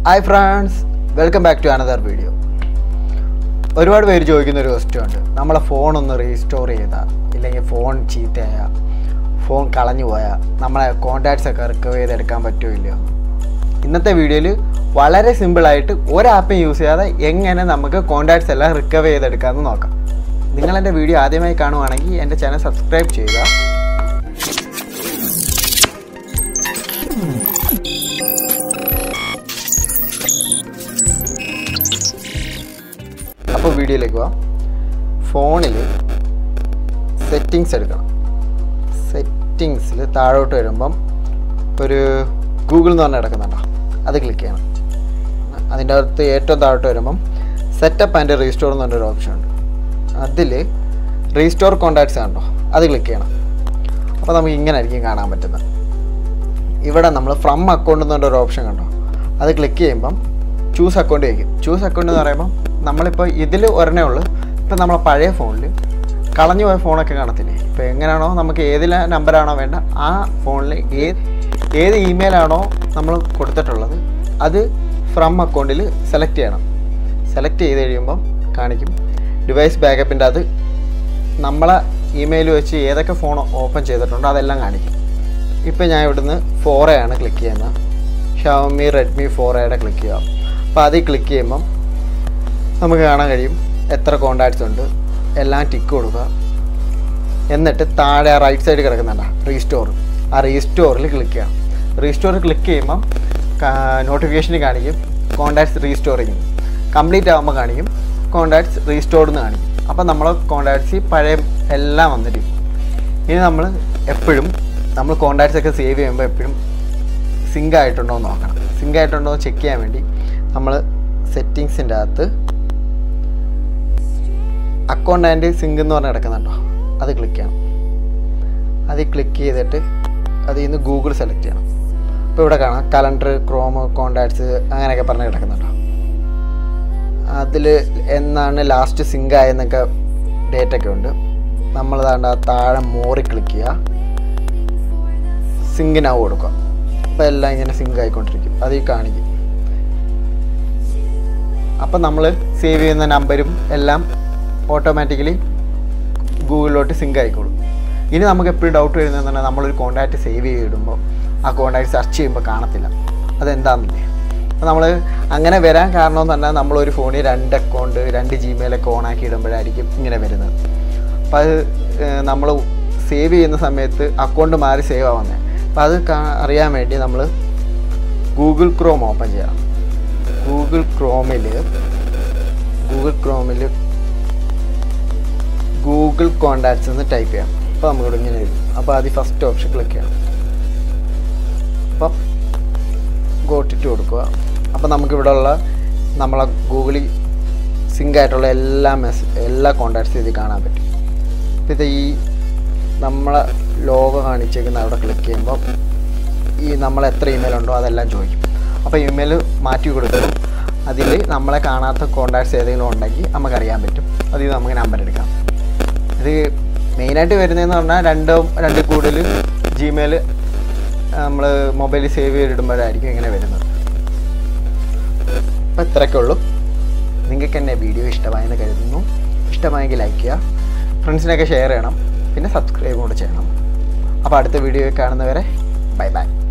hi friends welcome back to another video ഒരുപാട് പേര് ചോദിക്കുന്ന ഒരു ക്വസ്റ്റ്യൻ ഉണ്ട് നമ്മളെ ഫോൺ ഒന്ന് റീസ്റ്റോർ ചെയ്താൽ ഇല്ലെങ്കിൽ ഫോൺ ചീത്തയായ ഫോൺ കളഞ്ഞു പോയാൽ നമ്മളെ കോൺടാക്ട്സ് ഒക്കെ റിക്കവർ ചെയ്തെടുക്കാൻ പറ്റുമോ ഇല്ലയോ ഇന്നത്തെ വീഡിയോയിൽ വളരെ സിമ്പിളായിട്ട് ഒരു ആപ്പും യൂസ് ചെയ്യാതെ എങ്ങനെ നമുക്ക് കോൺടാക്ട്സ് എല്ലാം റിക്കവർ ചെയ്തെടുക്കാമെന്ന് നോക്കാം നിങ്ങൾ എൻ്റെ വീഡിയോ ആദ്യമായി കാണുവാണെങ്കിൽ എൻ്റെ ചാനൽ സബ്സ്ക്രൈബ് ചെയ്യുക അപ്പോൾ വീഡിയോയിലേക്ക് പോവാം ഫോണിൽ സെറ്റിങ്സ് എടുക്കണം സെറ്റിങ്സിൽ താഴോട്ട് വരുമ്പം ഒരു ഗൂഗിൾ എന്ന് പറഞ്ഞ് കിടക്കുന്നുണ്ടോ അത് ക്ലിക്ക് ചെയ്യണം അതിൻ്റെ അകത്ത് ഏറ്റവും താഴോട്ട് വരുമ്പം സെറ്റപ്പ് ആൻഡ് റീസ്റ്റോർ എന്ന് പറഞ്ഞൊരു ഓപ്ഷൻ ഉണ്ട് അതിൽ റീസ്റ്റോർ കോൺടാക്ട്സ് കണ്ടോ അത് ക്ലിക്ക് ചെയ്യണം അപ്പോൾ നമുക്ക് ഇങ്ങനെ ആയിരിക്കും കാണാൻ പറ്റുന്നത് ഇവിടെ നമ്മൾ ഫ്രം അക്കൗണ്ട് എന്ന് പറഞ്ഞൊരു ഓപ്ഷൻ കണ്ടോ അത് ക്ലിക്ക് ചെയ്യുമ്പം ചൂസ് അക്കൗണ്ട് വയ്ക്കും ചൂസ് അക്കൗണ്ട് എന്ന് പറയുമ്പം നമ്മളിപ്പോൾ ഇതിൽ ഒരെണ്ണേ ഉള്ളൂ ഇപ്പം നമ്മളെ പഴയ ഫോണിൽ കളഞ്ഞു പോയ ഫോണൊക്കെ കാണത്തില്ലേ ഇപ്പോൾ എങ്ങനെയാണോ നമുക്ക് ഏതിലെ നമ്പറാണോ വേണ്ട ആ ഫോണിൽ ഏത് ഏത് ഇമെയിലാണോ നമ്മൾ കൊടുത്തിട്ടുള്ളത് അത് ഫ്രം അക്കൗണ്ടിൽ സെലക്ട് ചെയ്യണം സെലക്ട് ചെയ്ത് കഴിയുമ്പം കാണിക്കും ഡിവൈസ് ബാക്കപ്പിൻ്റെ അത് നമ്മളെ ഇമെയിൽ വെച്ച് ഏതൊക്കെ ഫോൺ ഓപ്പൺ ചെയ്തിട്ടുണ്ടോ അതെല്ലാം കാണിക്കും ഇപ്പം ഞാൻ ഇവിടുന്ന് ഫോർ ആണ് ക്ലിക്ക് ചെയ്യുന്നത് ഷവമി റെഡ്മി ഫോർ എയുടെ ക്ലിക്ക് ചെയ്യാം അപ്പോൾ അതിൽ ക്ലിക്ക് ചെയ്യുമ്പം നമുക്ക് കാണാൻ കഴിയും എത്ര കോണ്ടാക്ട്സ് ഉണ്ട് എല്ലാം ടിക്ക് കൊടുക്കുക എന്നിട്ട് താഴെ ആ റൈറ്റ് സൈഡ് കിടക്കുന്നുണ്ട റീസ്റ്റോർ ആ റീസ്റ്റോറിൽ ക്ലിക്ക് ചെയ്യാം റീസ്റ്റോറിൽ ക്ലിക്ക് ചെയ്യുമ്പം നോട്ടിഫിക്കേഷന് കാണിക്കും കോണ്ടാക്ട്സ് റീസ്റ്റോറിങ് കംപ്ലീറ്റ് ആകുമ്പോൾ കാണിക്കും കോണ്ടാക്ട്സ് റീസ്റ്റോർഡ് എന്ന് കാണിക്കും അപ്പോൾ നമ്മൾ കോണ്ടാക്ട്സ് പഴയ എല്ലാം വന്നിരിക്കും ഇനി നമ്മൾ എപ്പോഴും നമ്മൾ കോണ്ടാക്ട്സ് ഒക്കെ സേവ് ചെയ്യുമ്പോൾ എപ്പോഴും സിങ്ക് ആയിട്ടുണ്ടോ എന്ന് നോക്കണം സിങ്ക് ആയിട്ടുണ്ടോ എന്ന് ചെക്ക് ചെയ്യാൻ വേണ്ടി നമ്മൾ സെറ്റിങ്സിൻ്റെ അകത്ത് അക്കൗണ്ട് ആൻഡ് സിങ്ക് എന്ന് പറഞ്ഞ് കിടക്കുന്നുണ്ടോ അത് ക്ലിക്ക് ചെയ്യണം അതിൽ ക്ലിക്ക് ചെയ്തിട്ട് അതിൽ നിന്ന് ഗൂഗിൾ സെലക്ട് ചെയ്യണം അപ്പോൾ ഇവിടെ കാണാം കലണ്ടർ ക്രോം കോണ്ടാക്ട്സ് അങ്ങനെയൊക്കെ പറഞ്ഞ് കിടക്കുന്നുണ്ടോ അതിൽ എന്നാണ് ലാസ്റ്റ് സിങ്ക് ആയെന്നൊക്കെ ഡേറ്റ് ഒക്കെ ഉണ്ട് നമ്മൾ താണ്ട താഴെ മോറി ക്ലിക്ക് ചെയ്യുക സിങ്കിനാവ് കൊടുക്കുക അപ്പോൾ എല്ലാം ഇങ്ങനെ സിങ്ക് ആയിക്കൊണ്ടിരിക്കും അതിൽ കാണിക്കും അപ്പം നമ്മൾ സേവ് ചെയ്യുന്ന നമ്പരും എല്ലാം ഓട്ടോമാറ്റിക്കലി ഗൂഗിളിലോട്ട് സിങ്ക് ആയിക്കോളും ഇനി നമുക്ക് എപ്പോഴും ഡൗട്ട് വരുന്നതെന്ന് പറഞ്ഞാൽ നമ്മളൊരു കോൺടാക്റ്റ് സേവ് ചെയ്തിടുമ്പോൾ ആ കോൺടാക്റ്റ് സെർച്ച് ചെയ്യുമ്പോൾ കാണത്തില്ല അതെന്താണെന്നില്ലേ അപ്പോൾ നമ്മൾ അങ്ങനെ വരാൻ കാരണം എന്ന് പറഞ്ഞാൽ നമ്മളൊരു ഫോണിൽ രണ്ട് അക്കൗണ്ട് രണ്ട് ജിമെയിലൊക്കെ ഓണാക്കി ഇടുമ്പോഴായിരിക്കും ഇങ്ങനെ വരുന്നത് അപ്പോൾ അത് നമ്മൾ സേവ് ചെയ്യുന്ന സമയത്ത് അക്കൗണ്ട് മാറി സേവ് ആവുന്നത് അപ്പോൾ അത് അറിയാൻ വേണ്ടി നമ്മൾ ഗൂഗിൾ ക്രോം ഓപ്പൺ ചെയ്യണം ഗൂഗിൾ ക്രോമിൽ ഗൂഗിൾ ക്രോമിൽ ഗൂഗിൾ കോണ്ടാക്ട്സ് എന്ന് ടൈപ്പ് ചെയ്യാം അപ്പോൾ നമുക്കിവിടെ ഇങ്ങനെ വരും അപ്പോൾ ആദ്യം ഫസ്റ്റ് ഓപ്ഷൻ ക്ലിക്ക് ചെയ്യണം അപ്പം ഗോട്ടിട്ട് കൊടുക്കുക അപ്പോൾ നമുക്കിവിടെ ഉള്ള നമ്മളെ ഗൂഗിളിൽ സിങ്ക് ആയിട്ടുള്ള എല്ലാ മെസ്സേജ് എല്ലാ കോണ്ടാക്ട്സും ഇതിൽ കാണാൻ പറ്റും അപ്പോൾ ഇത് ഈ നമ്മളെ ലോഗോ കാണിച്ചേക്കുന്ന അവിടെ ക്ലിക്ക് ചെയ്യുമ്പോൾ ഈ നമ്മൾ എത്ര ഇമെയിൽ ഉണ്ടോ അതെല്ലാം ചോദിക്കും അപ്പോൾ ഇമെയിൽ മാറ്റി കൊടുക്കുമ്പോൾ അതിൽ നമ്മളെ കാണാത്ത കോണ്ടാക്ട്സ് ഏതെങ്കിലും ഉണ്ടെങ്കിൽ നമുക്കറിയാൻ പറ്റും അതിൽ നമുക്ക് നമ്പർ എടുക്കാം ഇത് മെയിനായിട്ട് വരുന്നതെന്ന് പറഞ്ഞാൽ രണ്ടോ രണ്ടിൽ കൂടുതൽ ജിമെയിൽ നമ്മൾ മൊബൈലിൽ സേവ് ചെയ്തിടുമ്പോഴായിരിക്കും ഇങ്ങനെ വരുന്നത് അപ്പോൾ ഇത്രയൊക്കെ ഉള്ളൂ നിങ്ങൾക്ക് എന്നെ വീഡിയോ ഇഷ്ടമായെന്ന് കരുതുന്നു ഇഷ്ടമായെങ്കിൽ ലൈക്ക് ചെയ്യുക ഫ്രണ്ട്സിനൊക്കെ ഷെയർ ചെയ്യണം പിന്നെ സബ്സ്ക്രൈബ് കൂടെ ചെയ്യണം അപ്പോൾ അടുത്ത വീഡിയോ കാണുന്നവരെ ബൈ ബൈ